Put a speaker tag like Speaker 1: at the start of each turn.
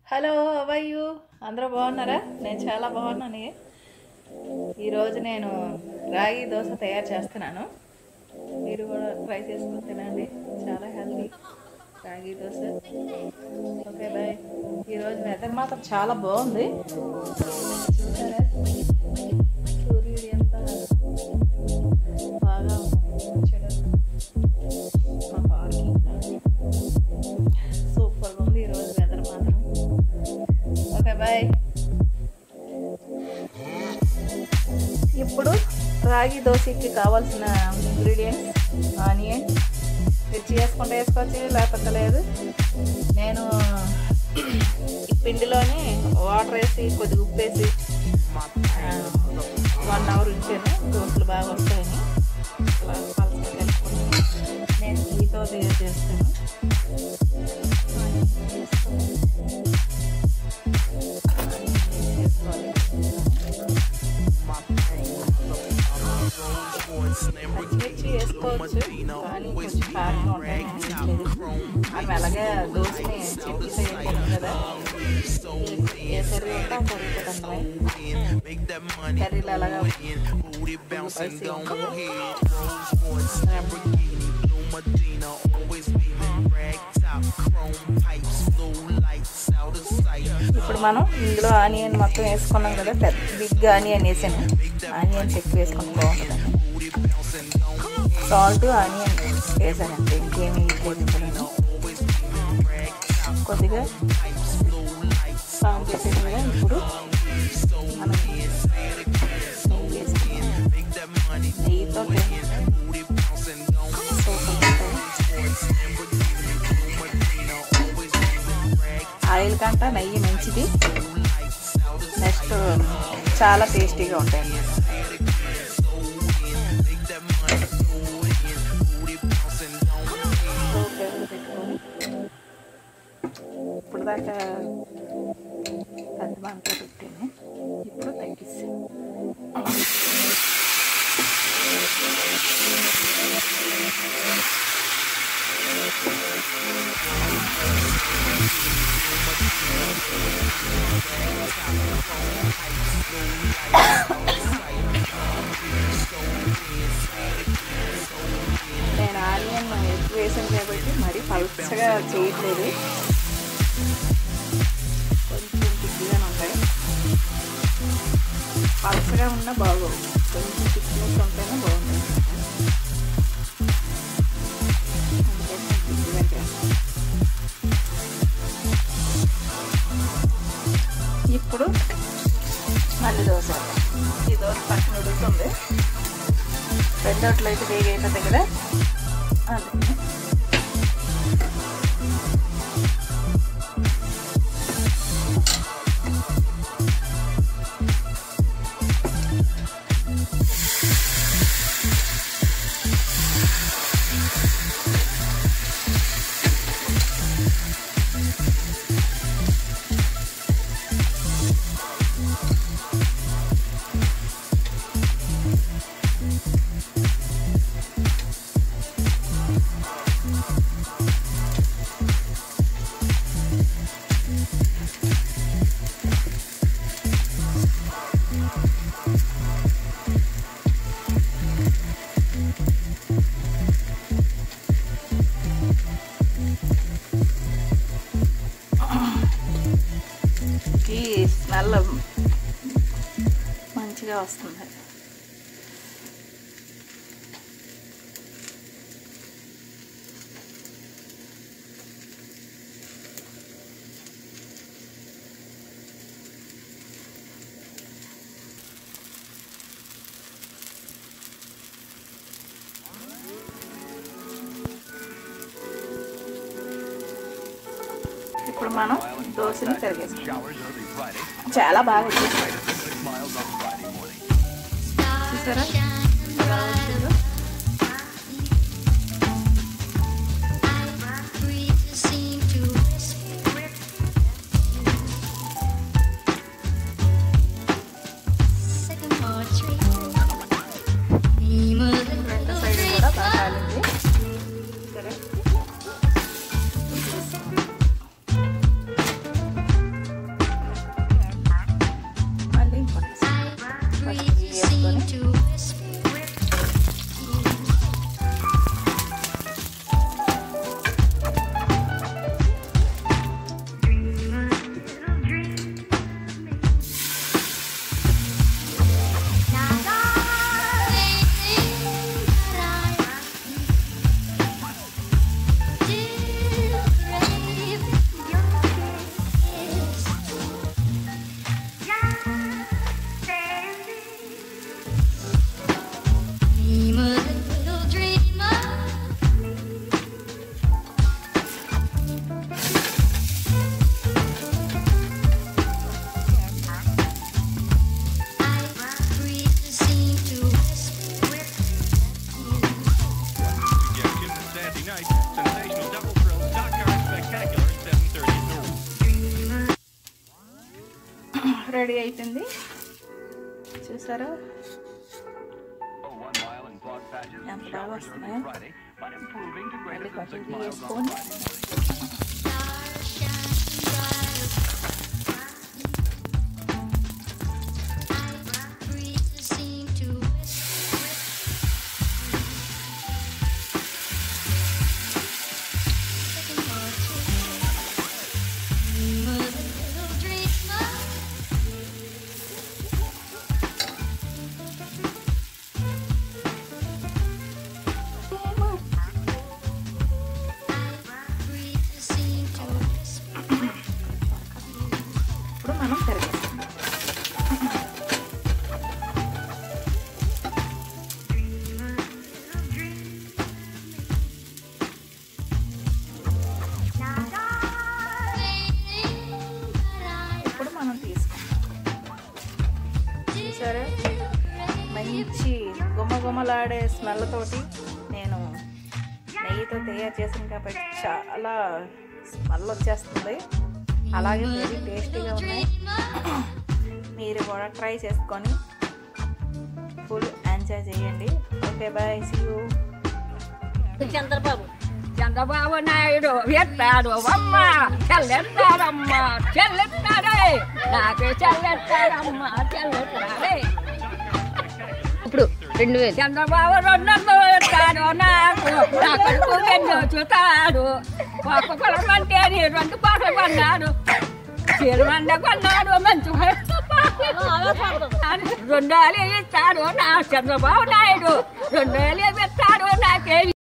Speaker 1: Hello అవయ్యు అందరూ బాగున్నారా నేను చాలా బాగున్నాను ఈరోజు నేను రాగి దోశ తయారు చేస్తున్నాను మీరు కూడా ట్రై చేసుకుని తినండి చాలా healthy ragi dosa okay bye ఈరోజు వెదర్ మాత్రం చాలా బాగుంది చూసారా సూర్యుడు ఎంత బాగా వచ్చాడు మా పార్కింగ్ సూపర్ ఉంది ఈరోజు వెదర్ మాత్రం ఓకే బాయ్ ఇప్పుడు రాగి దోశకి కావాల్సిన ఇంగ్రీడియంట్స్ ఆనియన్ మిర్చి వేసుకుంటే వేసుకోవచ్చు లేకపోతే లేదు నేను ఈ పిండిలోని వాటర్ వేసి కొద్దిగా ఉప్పు వేసి వన్ అవర్ ఉంచాను దోశలు బాగా వస్తాయని అలా పలసగా కలుపుకున్నాను నేను ఘీతో తయారు చేస్తాను చేసుకోవాలి పచ్చిమిర్చి వేసుకోవచ్చు కానీ కొంచెం కారంగా ఉంటాయి మనం అలాగే దోశని చట్నీతో వేసుకుంటాం కదా ఏ కర్రీ ఉంటే ఆ కర్రీతో తినడమే కర్రీలు అలాగా స్పైసీ ఉంటుంది ఇప్పుడు మనం ఇందులో ఆనియన్ మొత్తం వేసుకున్నాం కదా పెద్ద బిగ్ ఆనియన్ వేసాను ఆనియన్స్ ఎక్కువ వేసుకుని బాగుంటుంది సాల్ట్ ఆనియన్ వేసాను అంతే ఇంకేమీ వేసుకోలేదు కొద్దిగా సాల్ట్ వేసేది కదా ఇప్పుడు మనం నెయ్యి వేసుకున్నాం నెయ్యితో సూపర్ ఆయిల్ కంట నెయ్యి మంచిది నెక్స్ట్ చాలా టేస్టీగా ఉంటాయి ఇప్పుడు దాకా పెద్ద మంట పెట్టాను ఇప్పుడు తగ్గిస్తాను నేను ఆనియన్ ఎక్కువ వేసాను కాబట్టి మరీ పలుచగా చేయట్లేదు కొంచెం తిక్కుగానే ఉంటాయి పలుచగా ఉన్నా బాగోవు కొంచెం తిక్నెస్ ఉంటేనే బాగుంటుంది అందుకని నేను తిక్కుగా చేస్తాను ఇప్పుడు మళ్ళీ దోశ ఈ దోశ పక్కన ఉడుకుతుంది రెండోట్లు అయితే వేగి అయిపోతాయి కదా అదే ఈ స్మెల్ మంచిగా వస్తుంది ఇప్పుడు మనం దోశని తిరిగేస్తాం చాలా బాగా వచ్చేసాయి చూసారా ఎలా వచ్చిందో? రెండు సైడ్ కూడా బాగా కాలింది సరే రెడీ అయిపోయింది చూసారా ఎంత బాగా వస్తున్నాయో మళ్ళీ కొంచెం టీ వేసుకొని ఇప్పుడు మనం తిరగేస్తాం ఇప్పుడు మనం తీసుకుంటాం చూసారా మంచి గుమగుమలాడే స్మెల్ తోటి నేను నెయ్యితో తయారు చేసాను కాబట్టి చాలా స్మెల్ వచ్చేస్తుంది అలాగే వెరీ టేస్టీగా ఉన్నాయి మీరు కూడా ట్రై చేసుకొని ఫుల్ ఎంజాయ్ చేయండి okay bye see you
Speaker 2: Chandrababu Chandrababu Naidu ఎత్తాడు అమ్మ చెల్లెత్తాడమ్మ చెల్లెత్తాడే నాకు చెల్లెత్తాడమ్మ చెల్లెత్తాడే
Speaker 3: ఇప్పుడు రెండు వేలు
Speaker 2: చంద్రబాబు రెండు ఎత్తాడు నాకు నా కొడుకు వెన్ను చూతాడు ఒక పొలం అంటే నీ రెండు పాటలు కొన్నాడు చీరమండ కొన్నాడు మంచి రెండేళ్ళు ఇస్తాడు నా చంద్రబాబు నాయుడు రెండేళ్ళు ఇస్తాడు నాకేమి